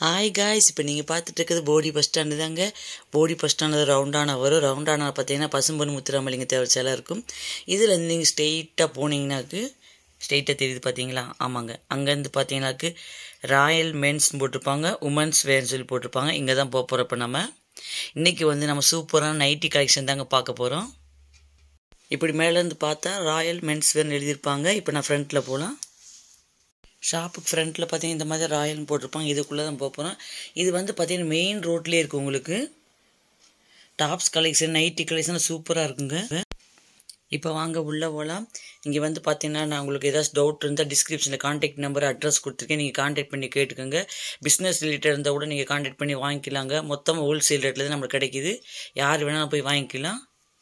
hi guys இப்போ நீங்கள் பார்த்துட்டு இருக்கிறது போடி பஸ் ஸ்டாண்டு தாங்க போடி பஸ் ஸ்டாண்டு ரவுண்டான வரும் ரவுண்டான பார்த்தீங்கன்னா பசும்பொன் முத்துராமலிங்க தேவர் சிலை இருக்கும் இதில் இருந்து நீங்கள் ஸ்ட்ரெயிட்டாக போனீங்கன்னாக்கு ஸ்ட்ரெயிட்டாக தெரியுது பார்த்தீங்களா ஆமாங்க அங்கேருந்து பார்த்தீங்கன்னாக்கு ராயல் மென்ஸ் போட்டிருப்பாங்க உமன்ஸ் வேர்னு சொல்லி போட்டிருப்பாங்க இங்கே தான் போக போகிறோம் இப்போ நம்ம இன்றைக்கி வந்து நம்ம சூப்பரான நைட்டி கலெக்ஷன் தாங்க பார்க்க போகிறோம் இப்படி மேலேருந்து பார்த்தா ராயல் மென்ஸ் வேர்னு எழுதியிருப்பாங்க இப்போ நான் ஃப்ரண்ட்டில் போகலாம் ஷாப்புக்கு ஃப்ரண்ட்டில் பார்த்தீங்கன்னா இந்த மாதிரி ராயல்னு போட்டிருப்பாங்க இதுக்குள்ளே தான் போக போகிறோம் இது வந்து பார்த்தீங்கன்னா மெயின் ரோட்லேயே இருக்குது உங்களுக்கு டாப்ஸ் கலெக்ஷன் நைட்டி கலெக்ஷன் சூப்பராக இருக்குங்க இப்போ வாங்க உள்ளே போகலாம் இங்கே வந்து பார்த்தீங்கன்னா நான் உங்களுக்கு ஏதாச்சும் டவுட் இருந்தால் டிஸ்கிரிப்ஷனில் காண்டாக்ட் நம்பர் அட்ரஸ் கொடுத்துருக்கேன் நீங்கள் காண்டாக்ட் பண்ணி கேட்டுக்கோங்க பிஸ்னஸ் ரிலேட்டட் இருந்தால் கூட நீங்கள் காண்டாக்ட் பண்ணி வாங்கிக்கலாங்க மொத்தமாக ஹோல்சேல் ரேட்டில் தான் நம்மளுக்கு கிடைக்கிது யார் வேணாலும் போய் வாங்கிக்கலாம்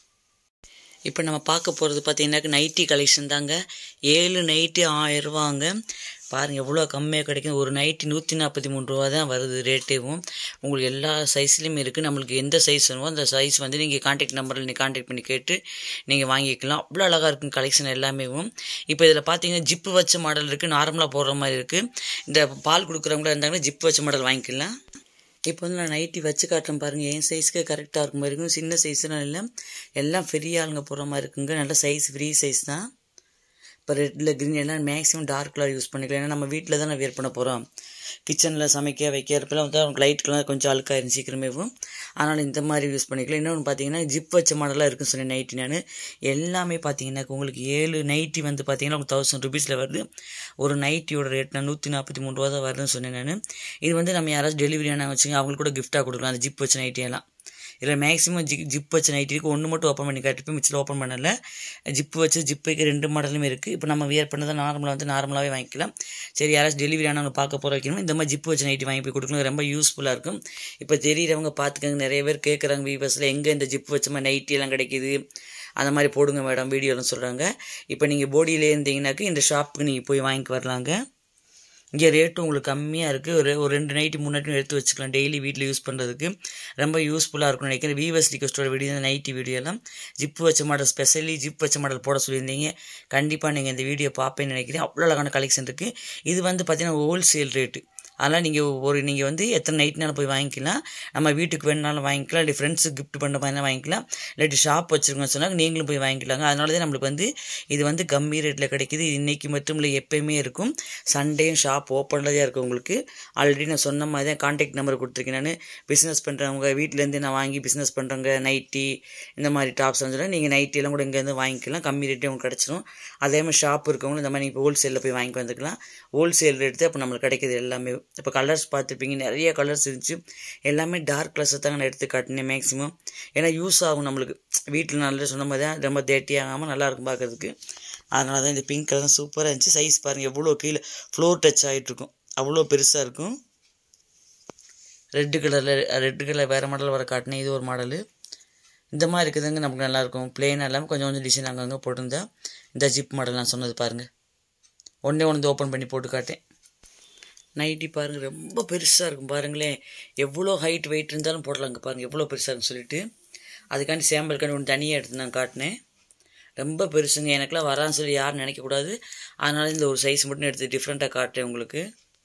இப்போ நம்ம பார்க்க போகிறது பார்த்தீங்கன்னாக்க நைட்டி கலெக்ஷன் தாங்க ஏழு நைட்டி ஆயிரரூவாங்க பாருங்கள் எவ்வளோ கம்மியாக கிடைக்கும் ஒரு நைட்டி நூற்றி நாற்பத்தி மூணு ரூபா தான் வருது ரேட்டேவும் உங்களுக்கு எல்லா சைஸ்லேயுமே இருக்குது நம்மளுக்கு எந்த சைஸ் வேணுமோ அந்த சைஸ் வந்து நீங்கள் காண்டாக்ட் நம்பரில் நீங்கள் காண்டாக்ட் பண்ணி கேட்டு நீங்கள் வாங்கிக்கலாம் அவ்வளோ அழகாக இருக்கும் கலெக்ஷன் எல்லாமேவும் இப்போ இதில் பார்த்தீங்கன்னா ஜிப்பு வச்ச மாடல் இருக்குது நார்மலாக போடுற மாதிரி இருக்குது இந்த பால் கொடுக்குறவங்களா இருந்தாங்கன்னா ஜிப்பு வச்ச மாடல் வாங்கிக்கலாம் இப்போ வந்து நான் நைட்டி வச்சு காட்டுறேன் பாருங்கள் என் சைஸ்க்கு கரெக்டாக இருக்கும் மாதிரி இருக்கும் சின்ன சைஸ்லாம் இல்லை எல்லாம் பெரிய ஆளுங்க போகிற மாதிரி இருக்குங்க நல்ல சைஸ் ஃப்ரீ சைஸ் தான் இப்போ ரெட்டில் க்ரீன் எல்லாம் மேக்ஸிமம் டார்க் கலர் யூஸ் பண்ணிக்கலாம் ஏன்னா நம்ம வீட்டில் தான் வியர் பண்ண போகிறோம் கிச்சனில் சமைக்க வைக்கிறப்பெல்லாம் வந்து அவங்க லைட் கலர் கொஞ்சம் அழுக்காயிரும் சீக்கிரமேவும் அதனால் இந்த மாதிரி யூஸ் பண்ணிக்கலாம் இன்னொன்று பார்த்தீங்கன்னா ஜிப் வச்ச மாடலாக இருக்குன்னு சொன்னேன் நைட்டி நான் எல்லாமே பார்த்தீங்கன்னா உங்களுக்கு ஏழு நைட்டி வந்து பார்த்தீங்கன்னா உங்களுக்கு தௌசண்ட் ருபீஸில் வருது ஒரு நைட்டியோட ரேட் நான் நூற்றி நாற்பத்தி மூணு ரூபா தான் வருதுன்னு சொன்னேன் நான் இது வந்து நம்ம யாராச்சும் டெலிவரி ஆனால் வச்சுங்க அவங்களுக்கு கூட கிஃப்ட்டாக கொடுக்கலாம் அந்த ஜிப் வச்ச நைட்டியெல்லாம் இதில் மேக்ஸிமம் ஜி ஜிப் வச்ச நைட்டி இருக்குது ஒன்று மட்டும் ஓப்பன் பண்ணி காட்டிப்போம் மிச்சில் ஓப்பன் பண்ணலை ஜிப்பு வச்சு ஜிப்புக்கு ரெண்டு மாடலுமே இருக்குது இப்போ நம்ம வியர் பண்ணதை நார்மலாக வந்து நார்மலாகவே வாங்கிக்கலாம் சரி யாராச்சும் டெலிவரி ஆனவங்க பார்க்க போகிற வைக்கணும் இந்த மாதிரி ஜிப்பு வச்ச நைட்டி வாங்கி போய் கொடுக்கணும் ரொம்ப யூஸ்ஃபுல்லாக இருக்கும் இப்போ தெரியிறவங்க பார்த்துக்கோங்க நிறைய பேர் கேட்குறாங்க வீவர்ஸில் எங்கே இந்த ஜிப்பு வச்ச மாதிரி நைட்டி எல்லாம் கிடைக்கிது அந்த மாதிரி போடுங்க மேடம் வீடியோலாம் சொல்கிறாங்க இப்போ நீங்கள் போடியிலே இருந்தீங்கன்னாக்க இந்த ஷாப்புக்கு நீங்கள் போய் வாங்கிட்டு வரலாங்க இங்கே ரேட்டும் உங்களுக்கு கம்மியாக இருக்குது ஒரு ஒரு ரெண்டு நைட்டு மூணு நைட்டும் எடுத்து வச்சுக்கலாம் டெய்லி வீட்டில் யூஸ் பண்ணுறதுக்கு ரொம்ப யூஸ்ஃபுல்லாக இருக்கும்னு நினைக்கிறேன் வீவர்ஸ் ரிக்வஸ்டோட வீடியோ நைட்டி வீடியோலாம் ஜிப்பு வச்ச மாடல் ஸ்பெஷலி ஜிப் வச்ச மாடல் போட சொல்லியிருந்தீங்க கண்டிப்பாக நீங்கள் இந்த வீடியோ பார்ப்பேன்னு நினைக்கிறேன் அவ்வளோ அழகான கலெக்ஷன் இருக்குது இது வந்து பார்த்திங்கன்னா ஹோல்சேல் ரேட்டு அதனால் நீங்கள் ஒரு நீங்கள் வந்து எத்தனை நைட்னாலும் போய் வாங்கிக்கலாம் நம்ம வீட்டுக்கு வேணுனாலும் வாங்கிக்கலாம் இல்லை ஃப்ரெண்ட்ஸுக்கு கிஃப்ட் பண்ணுற மாதிரி வாங்கிக்கலாம் இல்லாட்டி ஷாப் வச்சுருக்கோன்னு சொன்னால் நீங்களும் போய் வாங்கிக்கலாங்க அதனால தான் நம்மளுக்கு வந்து இது வந்து கம்மி ரேட்டில் கிடைக்கிது இன்றைக்கி மட்டும் இல்லை எப்போயுமே இருக்கும் சண்டேயும் ஷாப் ஓப்பனில் தான் இருக்கும் உங்களுக்கு ஆல்ரெடி நான் சொன்ன மாதிரி தான் காண்டாக்ட் நம்பர் கொடுத்துருக்கேன் நான் பிஸ்னஸ் பண்ணுறவங்க வீட்டிலேருந்து நான் வாங்கி பிஸ்னஸ் பண்ணுறவங்க நைட்டி இந்த மாதிரி டாப்ஸ் வந்து நீங்கள் நைட்டிலாம் கூட இங்கேருந்து வாங்கிக்கலாம் கம்மி ரேட்டே உங்களுக்கு கிடச்சிரும் அதே மாதிரி ஷாப் இருக்கவங்களும் இந்த மாதிரி நீங்கள் ஹோல்சேலில் போய் வாங்கி வந்துக்கலாம் ஹோல்சேல் ரேட் தான் இப்போ நம்மளுக்கு கிடைக்கிது எல்லாமே இப்போ கலர்ஸ் பார்த்துருப்பீங்க நிறைய கலர்ஸ் இருந்துச்சு எல்லாமே டார்க் கலர்ஸை தாங்க நான் எடுத்து காட்டினேன் மேக்ஸிமம் ஏன்னா யூஸ் ஆகும் நம்மளுக்கு வீட்டில் நல்லா சொன்ன மாதிரி தான் ரொம்ப தேட்டி ஆகாமல் நல்லாயிருக்கும் பார்க்குறதுக்கு அதனால தான் இந்த பிங்க் கலர் சூப்பராக இருந்துச்சு சைஸ் பாருங்கள் எவ்வளோ கீழே ஃப்ளோர் டச் ஆகிட்ருக்கும் அவ்வளோ பெருசாக இருக்கும் ரெட்டு கலரில் ரெட்டு கலர் வேறு மாடல் வர காட்டினேன் இது ஒரு மாடலு இந்த மாதிரி இருக்குதுங்க நமக்கு நல்லாயிருக்கும் பிளெயின் இல்லாமல் கொஞ்சம் கொஞ்சம் டிசைன் அங்கங்கே போட்டிருந்தா இந்த ஜிப் மாடல் நான் சொன்னது பாருங்கள் ஒன்றே ஒன்று ஓப்பன் பண்ணி போட்டு காட்டேன் நைட்டி பாருங்கள் ரொம்ப பெருசாக இருக்கும் பாருங்களேன் எவ்வளோ ஹைட் வெயிட் இருந்தாலும் போடலாங்க பாருங்கள் எவ்வளோ பெருசாக இருக்குன்னு சொல்லிட்டு அதுக்காண்டி சாம்பிளுக்காண்டி ஒன்று தனியாக எடுத்து நான் காட்டினேன் ரொம்ப பெருசுங்க எனக்குலாம் வரான்னு சொல்லி யாரும் நினைக்கக்கூடாது அதனால இந்த ஒரு சைஸ் மட்டும் எடுத்து டிஃப்ரெண்ட்டாக காட்டேன் உங்களுக்கு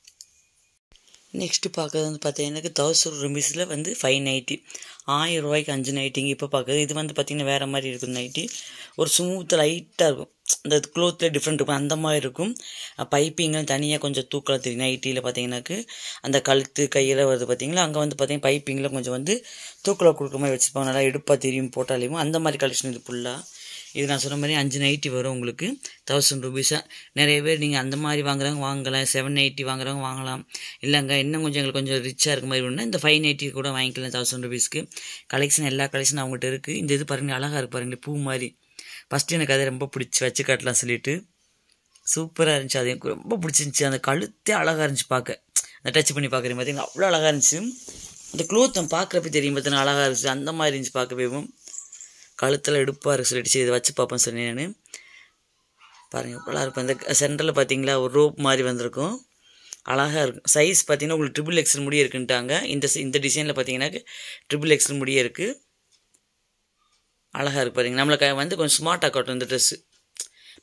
நெக்ஸ்ட்டு பார்க்குறது வந்து பார்த்தீங்கன்னா தௌசண்ட் ருபீஸில் வந்து ஃபைவ் நைட்டி ஆயிரம் ரூபாய்க்கு அஞ்சு நைட்டிங்க இப்போ பார்க்குறது இது வந்து பார்த்திங்கன்னா வேறு மாதிரி இருக்கும் நைட்டி ஒரு ஸ்மூத் லைட்டாக இருக்கும் இந்த க்ளோத்தில் டிஃப்ரெண்ட் இருக்கும் அந்த மாதிரி இருக்கும் பைப்பிங்லாம் தனியாக கொஞ்சம் தூக்கலாக தெரியும் நைட்டியில் பார்த்தீங்கன்னாக்கு அந்த கழுத்து கையில் வருது பார்த்தீங்களா அங்கே வந்து பார்த்தீங்கன்னா பைப்பிங்கில் கொஞ்சம் வந்து தூக்கலாக கொடுக்குற மாதிரி வச்சுருப்பாங்க நல்லா எடுப்பாக தெரியும் போட்டாலேயும் அந்த மாதிரி கலெக்ஷன் இது ஃபுல்லாக இது நான் சொன்ன மாதிரி அஞ்சு நைட்டி வரும் உங்களுக்கு தௌசண்ட் ருபீஸாக நிறைய பேர் நீங்கள் அந்த மாதிரி வாங்குறவங்க வாங்கலாம் செவன் நைட்டி வாங்குறவங்க வாங்கலாம் இல்லைங்க இன்னும் கொஞ்சம் எங்களுக்கு கொஞ்சம் ரிச்சாக இருக்க மாதிரி ஒன்று இந்த ஃபைவ் நைட்டி கூட வாங்கிக்கலாம் தௌசண்ட் ருபீஸ்க்கு கலெக்ஷன் எல்லா கலெக்ஷனும் அவங்ககிட்ட இருக்குது இந்த இது பாருங்கள் அழகாக இருக்கு பாருங்களேன் பூ மாதிரி ஃபஸ்ட்டு எனக்கு அதை ரொம்ப பிடிச்சி வச்சு காட்டலாம் சொல்லிட்டு சூப்பராக இருந்துச்சு அது எனக்கு ரொம்ப பிடிச்சிருந்துச்சி அந்த கழுத்தே அழகாக இருந்துச்சு பார்க்க அந்த டச் பண்ணி பார்க்குறேன் பார்த்தீங்கன்னா அவ்வளோ அழகாக இருந்துச்சு அந்த க்ளோத்தை பார்க்குறப்ப தெரியும் பார்த்தீங்கன்னா அழகாக இருந்துச்சு அந்த மாதிரி இருந்துச்சு பார்க்கவேவும் கழுத்தில் எடுப்பாக இருக்கு சொல்லிடுச்சு இதை வச்சு பார்ப்பேன் சொன்னேன் நான் பாருங்கள் இவ்வளோ இருக்கும் இந்த சென்டரில் பார்த்தீங்களா ஒரு ரோப் மாதிரி வந்திருக்கும் அழகாக இருக்கும் சைஸ் பார்த்தீங்கன்னா உங்களுக்கு ட்ரிபிள் எக்ஸல் முடியே இருக்குன்ட்டாங்க இந்த இந்த டிசைனில் பார்த்தீங்கன்னா ட்ரிபிள் எக்ஸல் முடியே இருக்குது அழகாக இருக்கு பாருங்க நம்மளுக்கு வந்து கொஞ்சம் ஸ்மார்ட்டாக காட்டும் இந்த ட்ரெஸ்ஸு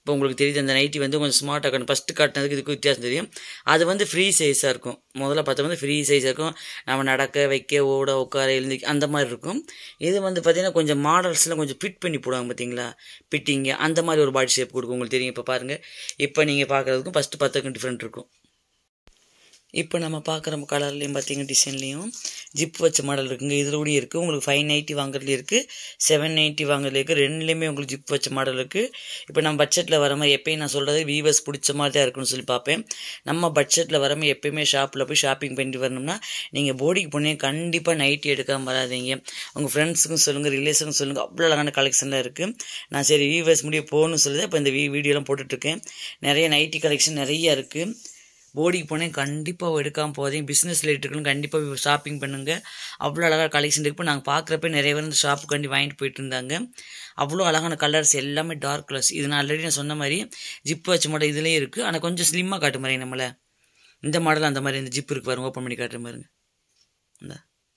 இப்போ உங்களுக்கு தெரியுது அந்த நைட்டி வந்து கொஞ்சம் ஸ்மார்ட்டாக காட்டணும் ஃபஸ்ட்டு காட்டினதுக்கு இதுக்கு வித்தியாசம் தெரியும் அது வந்து ஃப்ரீ சைஸாக இருக்கும் முதல்ல பார்த்தா வந்து ஃப்ரீ சைஸாக இருக்கும் நம்ம நடக்க வைக்க ஓட உட்கார எழுந்து அந்த மாதிரி இருக்கும் இது வந்து பார்த்திங்கன்னா கொஞ்சம் மாடல்ஸ்லாம் கொஞ்சம் ஃபிட் பண்ணி போடுவாங்க பார்த்தீங்களா ஃபிட்டிங்கு அந்த மாதிரி ஒரு பாடி ஷேப் கொடுக்கும் உங்களுக்கு தெரியும் இப்போ பாருங்கள் இப்போ நீங்கள் பார்க்குறதுக்கும் ஃபஸ்ட்டு பார்த்ததுக்கும் டிஃப்ரெண்ட் இருக்கும் இப்போ நம்ம பார்க்குற கலர்லேயும் பார்த்தீங்க டிசைன்லேயும் ஜிப் வச்ச மாடல் இருக்குங்க இதில் கூட இருக்குது உங்களுக்கு ஃபைவ் நைன்ட்டி வாங்குறதுல இருக்குது செவன் நைன்ட்டி வாங்குறதுல இருக்குது ரெண்டுலேயுமே உங்களுக்கு ஜிப் வச்ச மாடல் இருக்குது இப்போ நம்ம பட்ஜெட்டில் வர மாதிரி எப்பயும் நான் சொல்கிறது வீவர்ஸ் பிடிச்ச மாதிரி தான் இருக்குன்னு சொல்லி பார்ப்பேன் நம்ம பட்ஜெட்டில் வர மாதிரி எப்பயுமே ஷாப்பில் போய் ஷாப்பிங் பண்ணிட்டு வரணும்னா நீங்கள் போடிக்கு போனீங்க கண்டிப்பாக நைட்டி எடுக்காமல் வராதீங்க உங்கள் ஃப்ரெண்ட்ஸுக்கும் சொல்லுங்கள் ரிலேஷனுக்கும் சொல்லுங்கள் அவ்வளோ அழகான கலெக்ஷன்லாம் இருக்குது நான் சரி வீவர்ஸ் முடிய போகணும்னு சொல்லி இப்போ இந்த வீ வீடியோலாம் போட்டுட்ருக்கேன் நிறைய நைட்டி கலெக்ஷன் நிறைய இருக்குது போடிக்கு போனேன் கண்டிப்பாக எடுக்காமல் போதேன் பிஸ்னஸ் ரிலேட்டடுக்கும் கண்டிப்பாக ஷாப்பிங் பண்ணுங்கள் அவ்வளோ அழகாக கலெக்ஷன் இருக்குது நாங்கள் பார்க்குறப்ப நிறைய பேர் இந்த ஷாப்புக்காண்டி வாங்கிட்டு போயிட்டு இருந்தாங்க அவ்வளோ அழகான கலர்ஸ் எல்லாமே டார்க் கலர்ஸ் இது நான் ஆல்ரெடி நான் சொன்ன மாதிரி ஜிப் வச்ச மாடல் இதுலேயும் இருக்குது ஆனால் கொஞ்சம் ஸ்லிம்மாக காட்டு மாதிரி நம்மளை இந்த மாடல் அந்த மாதிரி இந்த ஜிப் இருக்கு பாருங்க ஓப்பன் பண்ணி காட்டுற பாருங்க இந்த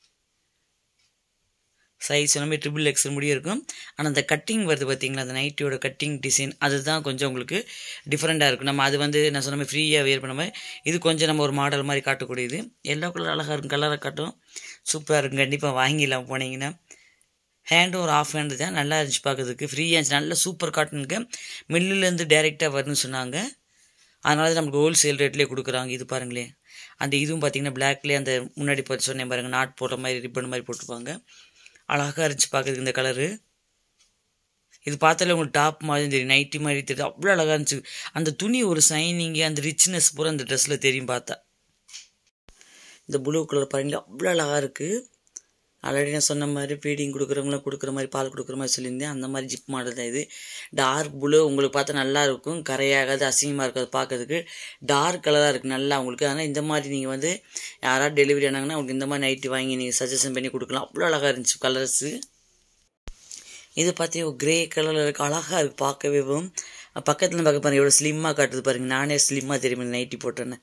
சைஸ் எல்லாமே ட்ரிபிள் எக்ஸல் முடியும் இருக்கும் ஆனால் அந்த கட்டிங் வருது பார்த்தீங்களா அந்த நைட்டியோட கட்டிங் டிசைன் அதுதான் கொஞ்சம் உங்களுக்கு டிஃப்ரெண்ட்டாக இருக்கும் நம்ம அது வந்து நான் சொன்ன மாதிரி ஃப்ரீயாக வேர் பண்ண மாதிரி இது கொஞ்சம் நம்ம ஒரு மாடல் மாதிரி காட்டக்கூடியது எல்லோ கலர் அழகாக இருக்கும் கலரை காட்டும் சூப்பராக இருக்கும் கண்டிப்பாக வாங்கிடலாம் போனீங்கன்னா ஹேண்டும் ஒரு ஆஃப் ஹேண்டு தான் நல்லா இருந்துச்சு பார்க்கறதுக்கு ஃப்ரீயாக இருந்துச்சு நல்ல சூப்பர் காட்டனுக்கு மில்லுலேருந்து டேரெக்டாக வரும்னு சொன்னாங்க அதனால தான் நமக்கு ஹோல்சேல் ரேட்லேயே கொடுக்குறாங்க இது பாருங்களேன் அந்த இதுவும் பார்த்தீங்கன்னா பிளாக்லேயே அந்த முன்னாடி பார்த்து சொன்னேன் பாருங்கள் நாட் போடுற மாதிரி ரிப்பன் மாதிரி போட்டிருப்பாங்க அழகாக இருந்துச்சு பார்க்குறதுக்கு இந்த கலரு இது பார்த்தாலே உங்களுக்கு டாப் மாதிரி தெரியும் நைட்டி மாதிரி தெரியுது அவ்வளோ அழகாக இருந்துச்சு அந்த துணி ஒரு சைனிங்கு அந்த ரிச்னஸ் பூரா அந்த ட்ரெஸ்ஸில் தெரியும் பார்த்தா இந்த ப்ளூ கலர் பாருங்களா அவ்வளோ அழகாக இருக்குது ஆல்ரெடி நான் சொன்ன மாதிரி ஃபீடிங் கொடுக்குறவங்களாம் கொடுக்குற மாதிரி பால் கொடுக்குற மாதிரி சொல்லியிருந்தேன் அந்த மாதிரி ஜிப் மாடல் தான் இது டார்க் ப்ளூ உங்களுக்கு பார்த்தா நல்லா இருக்கும் கரையாகாது அசிங்கமாக இருக்காது பார்க்கறதுக்கு டார்க் கலராக இருக்குது நல்லா உங்களுக்கு ஆனால் இந்த மாதிரி நீங்கள் வந்து யாராவது டெலிவரி ஆனாங்கன்னா உங்களுக்கு இந்த மாதிரி நைட்டி வாங்கி நீங்கள் சஜஷன் பண்ணி கொடுக்கலாம் அவ்வளோ அழகாக இருந்துச்சு கலர்ஸு இது பார்த்தீங்கன்னா கிரே கலரில் இருக்குது அழகாக இருக்குது பார்க்கவே பக்கத்தில் பார்க்க பாருங்க எவ்வளோ ஸ்லிம்மாக காட்டுது பாருங்கள் நானே ஸ்லிம்மாக தெரியும் நைட்டி போட்டேன்னு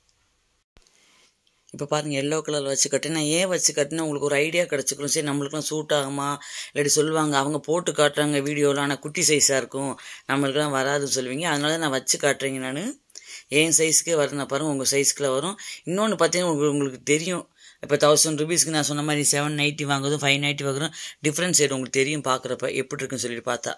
இப்போ பாருங்கள் எல்லோ கலர் வச்சு கட்டினா நான் ஏன் வச்சு கட்டினா உங்களுக்கு ஒரு ஐடியா கிடச்சிக்கணும் சரி நம்மளுக்குலாம் சூட் ஆகுமா இல்லாட்டி சொல்லுவாங்க அவங்க போட்டு காட்டுறாங்க வீடியோவில் ஆனால் குட்டி சைஸாக இருக்கும் நம்மளுக்குலாம் வராதுன்னு சொல்லுவீங்க அதனால நான் வச்சு காட்டுறீங்க நான் என் சைஸ்க்கே வரும் நான் பாருங்கள் உங்கள் சைஸ்க்குள்ள வரும் இன்னொன்று பார்த்தீங்கன்னா உங்களுக்கு உங்களுக்கு தெரியும் இப்போ தௌசண்ட் ருபீஸ்க்கு நான் சொன்ன மாதிரி செவன் நைட்டி வாங்குறதும் ஃபைவ் நைட்டி வாங்குறதும் டிஃப்ரென்ஸ் ஏடும் உங்களுக்கு தெரியும் பார்க்குறப்ப எப்படி இருக்குன்னு சொல்லிட்டு பார்த்தா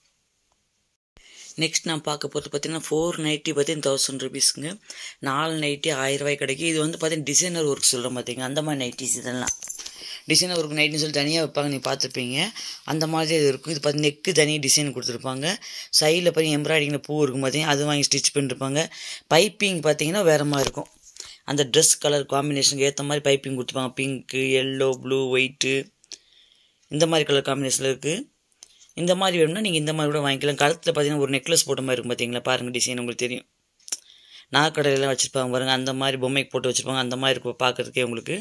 நெக்ஸ்ட் நான் பார்க்க போகிறது பார்த்தீங்கன்னா ஃபோர் நைட்டி பார்த்தீங்கன்னா தௌசண்ட் ருபீஸ்க்குங்க நாலு நைட்டி ஆயிரரூபாய் கிடைக்கும் இது வந்து பார்த்தீங்கன்னா டிசைனர் ஒர்க் சொல்கிறேன் பார்த்தீங்க அந்த மாதிரி நைட்டிஸ் இதெல்லாம் டிசைனர் ஒர்க் நைட்னு சொல்லி தனியாக வைப்பாங்க நீ பார்த்துருப்பீங்க அந்த மாதிரி இது இருக்கும் இது பார்த்து நெக்கு தனி டிசைன் கொடுத்துருப்பாங்க சைடில் பார்த்தீங்கன்னா எம்ப்ராய்டிங்கில் பூ இருக்கும் பார்த்தீங்கன்னா அது வாங்கி ஸ்டிச் பண்ணிருப்பாங்க பைப்பிங் பார்த்தீங்கன்னா வேறு மாதிரி இருக்கும் அந்த ட்ரெஸ் கலர் காம்பினேஷனுக்கு ஏற்ற மாதிரி பைப்பிங் கொடுத்துருப்பாங்க பிங்க்கு எல்லோ ப்ளூ ஒயிட்டு இந்த மாதிரி கலர் காம்பினேஷனில் இருக்குது இந்த மாதிரி வேணும்னா நீங்கள் இந்த மாதிரி கூட வாங்கிக்கலாம் கழுத்தில் பார்த்தீங்கன்னா ஒரு நெக்லஸ் போட்ட மாதிரி இருக்கும் பார்த்தீங்களா பாருங்கள் டிசைன் உங்களுக்கு தெரியும் நாக்கடையெல்லாம் வச்சுருப்பாங்க பாருங்கள் அந்த மாதிரி பொம்மைக்கு போட்டு வச்சுருப்பாங்க அந்த மாதிரி இருக்கும் பார்க்குறதுக்கே உங்களுக்கு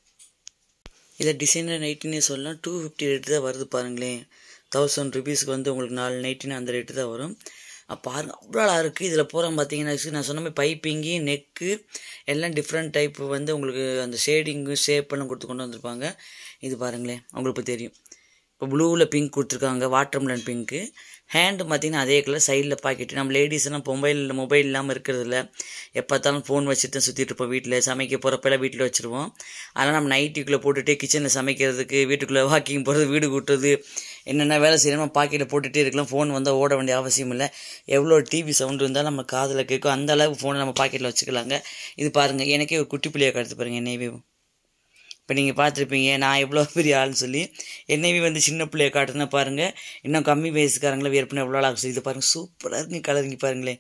இதை டிசைனர் நைட்டினே சொல்லலாம் டூ ஃபிஃப்டி ரேட்டு தான் வருது பாருங்களேன் தௌசண்ட் ருபீஸ்க்கு வந்து உங்களுக்கு நாலு நைட்டின்னு அந்த ரேட்டு தான் வரும் பாருங்க அவ்வளோ அழகாக இருக்குது இதில் போகிற பார்த்தீங்கன்னா நான் சொன்ன மாதிரி பைப்பிங்கு நெக்கு எல்லாம் டிஃப்ரெண்ட் டைப் வந்து உங்களுக்கு அந்த ஷேடிங்கு ஷேப் எல்லாம் கொடுத்து கொண்டு வந்திருப்பாங்க இது பாருங்களேன் உங்களுக்கு இப்போ தெரியும் இப்போ ப்ளூவில் பிங்க் கொடுத்துருக்காங்க வாட்டர் மெலன் பிங்க்கு ஹேண்டு பார்த்தீங்கன்னா அதே கலர் சைடில் பாக்கெட்டு நம்ம லேடிஸ்லாம் மொபைல் மொபைல் இல்லாமல் இருக்கிறதில்ல எப்போ பார்த்தாலும் ஃபோன் வச்சுட்டு தான் சுற்றிட்டு இருப்போம் வீட்டில் சமைக்க போகிறப்பெல்லாம் வீட்டில் வச்சுருவோம் அதனால் நம்ம நைட்டுக்குள்ளே போட்டுட்டு கிச்சனில் சமைக்கிறதுக்கு வீட்டுக்குள்ளே வாக்கிங் போகிறது வீடு கூட்டுறது என்னென்ன வேலை செய்யணுமோ பாக்கெட்டில் போட்டுகிட்டே இருக்கலாம் ஃபோன் வந்தால் ஓட வேண்டிய அவசியம் இல்லை எவ்வளோ டிவி சவுண்டு இருந்தாலும் நம்ம காதில் கேட்கும் அந்த அளவுக்கு ஃபோனை நம்ம பாக்கெட்டில் வச்சுக்கலாங்க இது பாருங்கள் எனக்கே ஒரு குட்டி பிள்ளையை கடுத்து பாருங்கள் என்னையவே இப்போ நீங்கள் பார்த்துருப்பீங்க நான் எவ்வளோ பெரிய ஆள்னு சொல்லி என்னைவே வந்து சின்ன பிள்ளைய காட்டுனா பாருங்கள் இன்னும் கம்மி வயசுக்காரங்களே வேறு பண்ண எவ்வளோ ஆகும் இது பாருங்கள் சூப்பராக இருக்கு கலருங்க பாருங்களேன்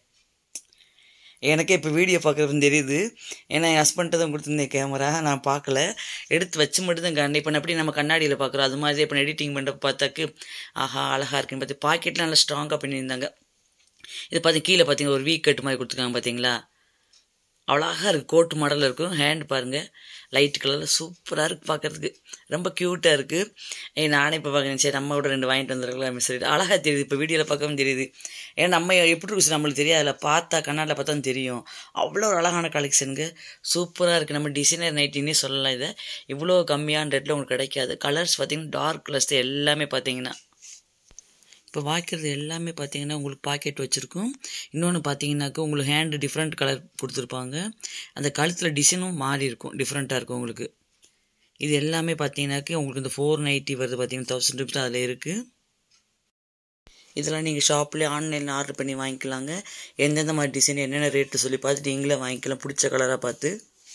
எனக்கே இப்போ வீடியோ பார்க்குறது தெரியுது ஏன்னா என் ஹஸ்பண்ட்டு தான் கொடுத்துருந்தேன் கேமரா நான் பார்க்கல எடுத்து வச்சு மட்டும் தான் கண்ணி இப்போ எப்படி நம்ம கண்ணாடியில் பார்க்குறோம் அது மாதிரி இப்போ எடிட்டிங் பண்ணுறப்ப பார்த்தாக்கு ஆஹா அழகாக இருக்குன்னு பார்த்து பாக்கெட்டில் நல்லா ஸ்ட்ராங்காக பண்ணியிருந்தாங்க இது பார்த்து கீழே பார்த்தீங்கன்னா ஒரு வீக் கட்டு மாதிரி கொடுத்துருக்காங்க பார்த்தீங்களா அழகாக இருக்குது கோட்டு மாடலில் இருக்கும் ஹேண்ட் பாருங்கள் லைட் கலரில் சூப்பராக இருக்குது பார்க்குறதுக்கு ரொம்ப க்யூட்டாக இருக்குது ஏ நானே இப்போ பார்க்குறேன் சரி நம்ம கூட ரெண்டு வாங்கிட்டு வந்துருக்கலாம் சொல்லிட்டு அழகாக தெரியுது இப்போ வீடியோவில் பார்க்கவும் தெரியுது ஏன்னா நம்ம எப்படி இருக்கு நம்மளுக்கு தெரியாது அதில் பார்த்தா கண்ணாடில் பார்த்தா தெரியும் அவ்வளோ ஒரு அழகான கலெக்ஷனுக்கு சூப்பராக இருக்குது நம்ம டிசைனர் நைட்டின்னே சொல்லலாம் இதை இவ்வளோ கம்மியான ரேட்டில் உங்களுக்கு கிடைக்காது கலர்ஸ் பார்த்தீங்கன்னா டார்க் கலர்ஸ் எல்லாமே பார்த்தீங்கன்னா இப்போ வாய்க்கிறது எல்லாமே பார்த்தீங்கன்னா உங்களுக்கு பாக்கெட் வச்சுருக்கும் இன்னொன்று பார்த்தீங்கன்னாக்கா உங்களுக்கு ஹேண்டு டிஃப்ரெண்ட் கலர் கொடுத்துருப்பாங்க அந்த கழுத்தில் டிசைனும் மாறி இருக்கும் டிஃப்ரெண்ட்டாக இருக்கும் உங்களுக்கு இது எல்லாமே பார்த்தீங்கன்னாக்கா உங்களுக்கு இந்த ஃபோர் நைன்ட்டி வருது பார்த்தீங்கன்னா தௌசண்ட் ருபீஸ் அதில் இருக்குது இதெல்லாம் நீங்கள் ஷாப்லேயே ஆன்லைனில் ஆர்டர் பண்ணி வாங்கிக்கலாங்க எந்தெந்த மாதிரி டிசைன் என்னென்ன ரேட்டு சொல்லி பார்த்துட்டு நீங்களே வாங்கிக்கலாம் பிடிச்ச கலராக பார்த்து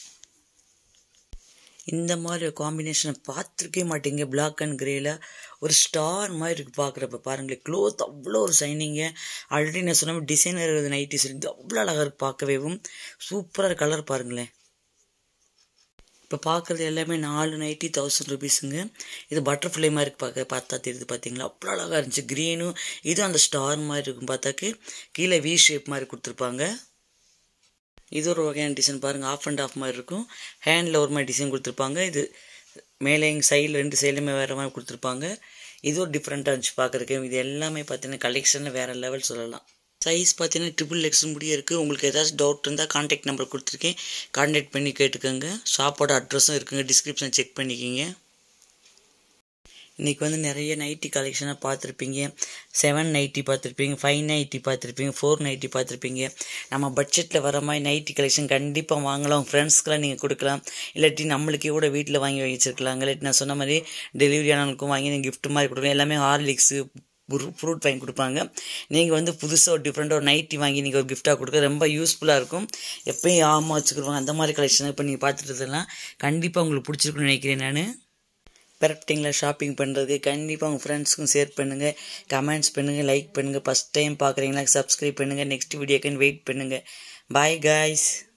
இந்த மாதிரி காம்பினேஷனை பார்த்துருக்கே மாட்டீங்க பிளாக் அண்ட் கிரேல ஒரு ஸ்டார் மாதிரி இருக்குது பார்க்குறப்ப பாருங்களேன் க்ளோத் அவ்வளோ ஒரு சைனிங்க ஆல்ரெடி நான் சொன்ன டிசைனர் நைட்டி சொல்லி அவ்வளோ அழகாக இருக்குது பார்க்கவேவும் சூப்பராக கலர் பாருங்களேன் இப்போ பார்க்குறது எல்லாமே நாலு நைட்டி தௌசண்ட் ருபீஸுங்க இது பட்டர்ஃப்ளை மாதிரி இருக்கு பார்க்க பார்த்தா தெரியுது பார்த்தீங்களா அவ்வளோ அழகாக இருந்துச்சு க்ரீனும் இதுவும் அந்த ஸ்டார் மாதிரி இருக்கும் பார்த்தாக்கு கீழே வி ஷேப் மாதிரி கொடுத்துருப்பாங்க இது ஒரு வகையான டிசைன் பாருங்கள் ஆஃப் அண்ட் ஆஃப் மாதிரி இருக்கும் ஹேண்டில் ஒரு மாதிரி டிசைன் கொடுத்துருப்பாங்க இது மேலே எங்கள் சைடில் ரெண்டு சைடுலையுமே வேறு மாதிரி கொடுத்துருப்பாங்க இது ஒரு டிஃப்ரெண்ட்டாக இருந்துச்சு பார்க்குறதுக்கு இது எல்லாமே பார்த்தீங்கன்னா கலெக்ஷனில் வேறு லெவல் சொல்லலாம் சைஸ் பார்த்தீங்கன்னா ட்ரிபிள் எக்ஸ் முடிய இருக்குது உங்களுக்கு ஏதாச்சும் டவுட் இருந்தால் காண்டாக்ட் நம்பர் கொடுத்துருக்கேன் காண்டாக்ட் பண்ணி கேட்டுக்கோங்க ஷாப்போட அட்ரஸும் இருக்குங்க டிஸ்கிரிப்ஷன் செக் பண்ணிக்கிங்க இன்றைக்கி வந்து நிறைய நைட்டி கலெக்ஷனாக பார்த்துருப்பீங்க செவன் நைட்டி பார்த்துருப்பீங்க ஃபைவ் நைட்டி பார்த்துருப்பீங்க ஃபோர் நைட்டி பார்த்துருப்பீங்க நம்ம பட்ஜெட்டில் வர மாதிரி நைட்டி கலெக்ஷன் கண்டிப்பாக வாங்கலாம் ஃப்ரெண்ட்ஸ்க்கெலாம் நீங்கள் கொடுக்கலாம் இல்லாட்டி நம்மளுக்கே கூட வீட்டில் வாங்கி வச்சிருக்கலாங்க இல்லாட்டி நான் சொன்ன மாதிரி டெலிவரி ஆனவங்களுக்கும் வாங்கி நீங்கள் கிஃப்ட் மாதிரி கொடுக்கலாம் எல்லாமே ஹார்லிக்ஸு ஃப்ரூட் வாங்கி கொடுப்பாங்க நீங்கள் வந்து புதுசாக ஒரு டிஃப்ரெண்ட்டாக ஒரு நைட்டி வாங்கி நீங்கள் ஒரு கிஃப்ட்டாக கொடுக்க ரொம்ப யூஸ்ஃபுல்லாக இருக்கும் எப்பயும் ஆமாம் வச்சுக்கிடுவாங்க அந்த மாதிரி கலெக்ஷன் இப்போ நீங்கள் பார்த்துட்டு கண்டிப்பாக உங்களுக்கு பிடிச்சிருக்குன்னு நினைக்கிறேன் நான் பெரப்டிங்கில் ஷாப்பிங் பண்ணுறது கண்டிப்பாக உங்கள் ஃப்ரெண்ட்ஸுக்கும் ஷேர் பண்ணுங்கள் கமெண்ட்ஸ் பண்ணுங்கள் லைக் பண்ணுங்கள் ஃபஸ்ட் டைம் பார்க்குறீங்களா சப்ஸ்கிரைப் பண்ணுங்கள் நெக்ஸ்ட் வீடியோக்குன்னு வெயிட் பண்ணுங்கள் பாய் காய்ஸ்